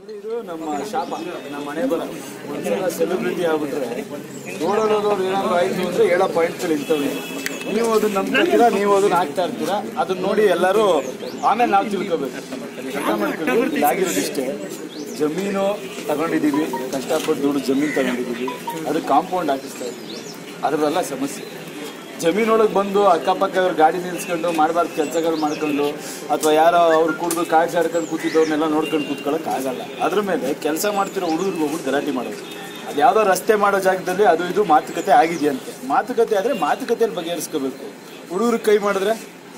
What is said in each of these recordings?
ಇದು ನಮ್ಮ ಶಾಪ ನಮ್ಮ ಮನೆ ಬರ ಒಂದ್ಸಲ ಸೆಲೆಬ್ರಿಟಿ ಆಗ್ಬಿಟ್ರೆ ನೋಡೋದವ್ರು ಏನಾದ್ರು ಆಯ್ತು ಅಂದ್ರೆ ಹೇಳೋ ಪಾಯಿಂಟ್ಗಳು ಇಂಥವ್ರು ನೀವು ಅದನ್ನ ನಂಬ್ಕೊತೀರಾ ನೀವು ಅದನ್ನ ಹಾಕ್ತಾ ಇರ್ತೀರಾ ಅದನ್ನ ನೋಡಿ ಎಲ್ಲರೂ ಆಮೇಲೆ ನಾವು ತಿಳ್ಕೊಬೇಕು ಅರ್ಥ ಮಾಡ್ಕೊಂಡು ಇದಾಗಿರೋದು ಇಷ್ಟೇ ಜಮೀನು ತಗೊಂಡಿದ್ದೀವಿ ಕಷ್ಟಪಟ್ಟು ದುಡ್ಡು ಜಮೀನು ತಗೊಂಡಿದ್ದೀವಿ ಅದು ಕಾಂಪೌಂಡ್ ಹಾಕಿಸ್ತಾ ಇದ್ದೀವಿ ಅದರಲ್ಲ ಸಮಸ್ಯೆ ಜಮೀನೊಳಗೆ ಬಂದು ಅಕ್ಕಪಕ್ಕ ಗಾಡಿ ನಿಲ್ಸ್ಕೊಂಡು ಮಾಡಬಾರ್ದು ಕೆಲಸಗಳು ಮಾಡ್ಕೊಂಡು ಅಥವಾ ಯಾರೋ ಅವ್ರು ಕುಡಿದು ಕಾಡ್ಸ್ ಆಡ್ಕೊಂಡು ಕೂತಿದ್ದವ್ರನ್ನೆಲ್ಲ ನೋಡ್ಕೊಂಡು ಕೂತ್ಕೊಳ್ಳೋಕೆ ಆಗಲ್ಲ ಅದ್ರ ಮೇಲೆ ಕೆಲಸ ಮಾಡ್ತಿರೋ ಹುಡುಗರಿಗೆ ಹೋಗ್ಬಿಟ್ಟು ಗಲಾಟೆ ಮಾಡೋದು ಅದು ಯಾವುದೋ ರಸ್ತೆ ಮಾಡೋ ಜಾಗದಲ್ಲಿ ಅದು ಇದು ಮಾತುಕತೆ ಆಗಿದೆಯಂತೆ ಮಾತುಕತೆ ಆದರೆ ಮಾತುಕತೆಯಲ್ಲಿ ಬಗೆಹರಿಸ್ಕೋಬೇಕು ಹುಡುಗರು ಕೈ ಮಾಡಿದ್ರೆ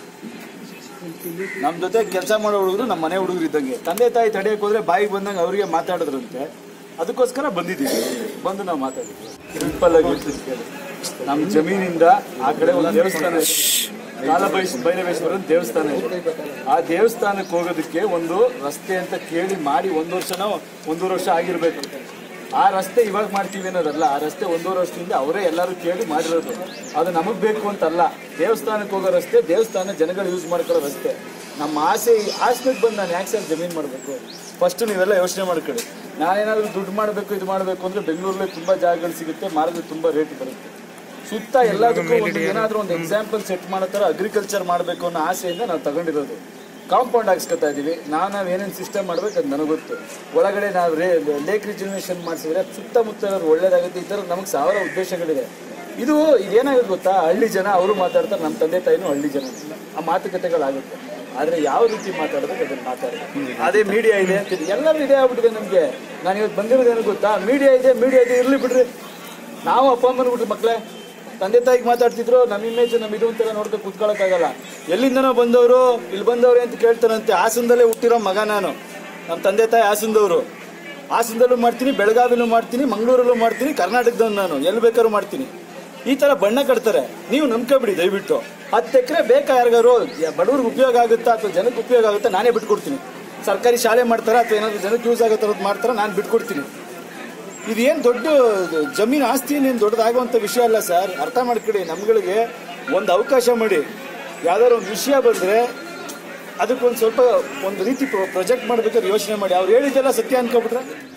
ನಮ್ಮ ಜೊತೆ ಕೆಲಸ ಮಾಡೋ ಹುಡುಗರು ನಮ್ಮ ಮನೆ ಹುಡುಗರು ಇದ್ದಂಗೆ ತಂದೆ ತಾಯಿ ತಡೆಯಕ್ಕೆ ಹೋದ್ರೆ ಬಾಯಿಗೆ ಬಂದಂಗೆ ಅವರಿಗೆ ಮಾತಾಡಿದ್ರಂತೆ ಅದಕ್ಕೋಸ್ಕರ ಬಂದಿದ್ದೀವಿ ಬಂದು ನಾವು ಮಾತಾಡಿದ್ವಿ ಸಿಂಪಲ್ ಆಗಿ ಹೇಳ್ತೀನಿ ಕೇಳಿ. ನಮ್ಮ ಜಮೀನಿಂದ ಆ ಕಡೆ ಒಂದು ದೇವಸ್ಥಾನ ಇದೆ ಕಾಲ ಬೈಸ್ ಭೈರವೇಶ್ವರನ ದೇವಸ್ಥಾನ ಇದೆ ಆ ದೇವಸ್ಥಾನಕ್ಕೆ ಹೋಗೋದಕ್ಕೆ ಒಂದು ರಸ್ತೆ ಅಂತ ಕೇಳಿ ಮಾಡಿ ಒಂದು ವರ್ಷನೋ ಒಂದೂವರೆ ವರ್ಷ ಆಗಿರ್ಬೇಕು ಆ ರಸ್ತೆ ಇವಾಗ ಮಾಡ್ತೀವಿ ಅನ್ನೋದಲ್ಲ ಆ ರಸ್ತೆ ಒಂದೂವರೆ ವರ್ಷದಿಂದ ಅವರೇ ಎಲ್ಲರೂ ಕೇಳಿ ಮಾಡಿರೋದು ಅದು ನಮಗೆ ಬೇಕು ಅಂತಲ್ಲ ದೇವಸ್ಥಾನಕ್ಕೆ ಹೋಗೋ ರಸ್ತೆ ದೇವಸ್ಥಾನ ಜನಗಳು ಯೂಸ್ ಮಾಡ್ಕೊಳ್ಳೋ ರಸ್ತೆ ನಮ್ಮ ಆಸೆ ಆಸೆಗೆ ಬಂದು ನಾನು ಯಾಕೆ ಸರ್ ಜಮೀನು ಮಾಡಬೇಕು ಫಸ್ಟ್ ನೀವೆಲ್ಲ ಯೋಚನೆ ಮಾಡ್ಕೊಳ್ಳಿ ನಾನೇನಾದರೂ ದುಡ್ಡು ಮಾಡಬೇಕು ಇದು ಮಾಡಬೇಕು ಅಂದರೆ ಬೆಂಗಳೂರಲ್ಲಿ ತುಂಬ ಜಾಗಗಳು ಸಿಗುತ್ತೆ ಮಾರೋದು ತುಂಬ ರೇಟ್ ಬರುತ್ತೆ ಸುತ್ತ ಎಲ್ಲದಕ್ಕೂ ಒಂದು ಏನಾದರೂ ಒಂದು ಎಕ್ಸಾಂಪಲ್ ಸೆಟ್ ಮಾಡೋ ಥರ ಅಗ್ರಿಕಲ್ಚರ್ ಮಾಡಬೇಕು ಅನ್ನೋ ಆಸೆಯಿಂದ ನಾವು ತಗೊಂಡಿರೋದು ಕಾಂಪೌಂಡ್ ಹಾಕ್ಸ್ಕೊತಾ ಇದೀವಿ ನಾವು ನಾವು ಏನೇನು ಸಿಸ್ಟಮ್ ಮಾಡ್ಬೇಕು ಅದು ನನಗೆ ಗೊತ್ತು ಒಳಗಡೆ ನಾವು ರೇ ಲೇಕ್ ರಿಜರ್ವೇಷನ್ ಮಾಡಿಸಿದ್ರೆ ಸುತ್ತಮುತ್ತ ಇರೋರು ಒಳ್ಳೇದಾಗುತ್ತೆ ಈ ಥರ ನಮಗೆ ಸಾವಿರ ಉದ್ದೇಶಗಳಿದೆ ಇದು ಇದೇನಾಗುತ್ತೆ ಗೊತ್ತಾ ಹಳ್ಳಿ ಜನ ಅವರು ಮಾತಾಡ್ತಾರೆ ನಮ್ಮ ತಂದೆ ತಾಯಿನೂ ಹಳ್ಳಿ ಜನ ಆ ಮಾತುಕತೆಗಳಾಗುತ್ತೆ ಆದರೆ ಯಾವ ರೀತಿ ಮಾತಾಡಬೇಕು ಅದನ್ನು ಮಾತಾಡಬೇಕು ಅದೇ ಮೀಡಿಯಾ ಇದೆ ಅಂತೀನಿ ಎಲ್ಲರೂ ಇದೇ ಆಗ್ಬಿಟ್ಟಿದೆ ನಮಗೆ ನಾನು ಇವತ್ತು ಬಂದಿರೋದು ಏನು ಗೊತ್ತಾ ಮೀಡಿಯಾ ಇದೆ ಮೀಡಿಯಾ ಇದೆ ಇರಲಿ ಬಿಡ್ರಿ ನಾವು ಅಪ್ಪ ಅಮ್ಮನ ಬಿಟ್ರಿ ಮಕ್ಕಳೇ ತಂದೆ ತಾಯಿಗೆ ಮಾತಾಡ್ತಿದ್ರು ನಮ್ಮ ಇಮೇಜ್ ನಮ್ಮ ಇದು ಅಂತೆಲ್ಲ ನೋಡ್ಕೊಂಡು ಕೂತ್ಕೊಳ್ಳೋಕ್ಕಾಗಲ್ಲ ಎಲ್ಲಿಂದನೋ ಬಂದವರು ಇಲ್ಲಿ ಬಂದವ್ರೆ ಅಂತ ಕೇಳ್ತಾರಂತೆ ಹಾಸನದಲ್ಲೇ ಹುಟ್ಟಿರೋ ಮಗ ನಾನು ನಮ್ಮ ತಂದೆ ತಾಯಿ ಹಾಸನದವರು ಹಾಸನದಲ್ಲೂ ಮಾಡ್ತೀನಿ ಬೆಳಗಾವಿಲೂ ಮಾಡ್ತೀನಿ ಮಂಗಳೂರಲ್ಲೂ ಮಾಡ್ತೀನಿ ಕರ್ನಾಟಕದವ್ನು ನಾನು ಎಲ್ಲಿ ಬೇಕಾದ್ರೂ ಮಾಡ್ತೀನಿ ಈ ಥರ ಬಣ್ಣ ಕಟ್ತಾರೆ ನೀವು ನಂಬ್ಕೊಬಿಡಿ ದಯವಿಟ್ಟು ಹತ್ತು ಎಕರೆ ಬೇಕಾ ಯಾರಿಗಾರು ಬಡವ್ರಿಗೆ ಉಪಯೋಗ ಆಗುತ್ತಾ ಅಥವಾ ಜನಕ್ಕೆ ಉಪಯೋಗ ಆಗುತ್ತಾ ನಾನೇ ಬಿಟ್ಕೊಡ್ತೀನಿ ಸರ್ಕಾರಿ ಶಾಲೆ ಮಾಡ್ತಾರಾ ಅಥವಾ ಏನಾದರೂ ಜನಕ್ಕೆ ಯೂಸ್ ಆಗೋ ಥರದ್ದು ಮಾಡ್ತಾರಾ ನಾನು ಬಿಟ್ಕೊಡ್ತೀನಿ ಇದೇನು ದೊಡ್ಡ ಜಮೀನು ಆಸ್ತಿ ಏನು ದೊಡ್ಡದಾಗುವಂಥ ವಿಷಯ ಅಲ್ಲ ಸರ್ ಅರ್ಥ ಮಾಡ್ಕೊಳ್ಳಿ ನಮ್ಗಳಿಗೆ ಒಂದು ಅವಕಾಶ ಮಾಡಿ ಯಾವ್ದಾದ್ರು ಒಂದು ವಿಷಯ ಬಂದರೆ ಅದಕ್ಕೊಂದು ಸ್ವಲ್ಪ ಒಂದು ರೀತಿ ಪ್ರೊಜೆಕ್ಟ್ ಮಾಡ್ಬೇಕಾದ್ರೆ ಯೋಚನೆ ಮಾಡಿ ಅವ್ರು ಹೇಳಿದ್ದೆಲ್ಲ ಸತ್ಯ ಅನ್ಕೊಬಿಟ್ರೆ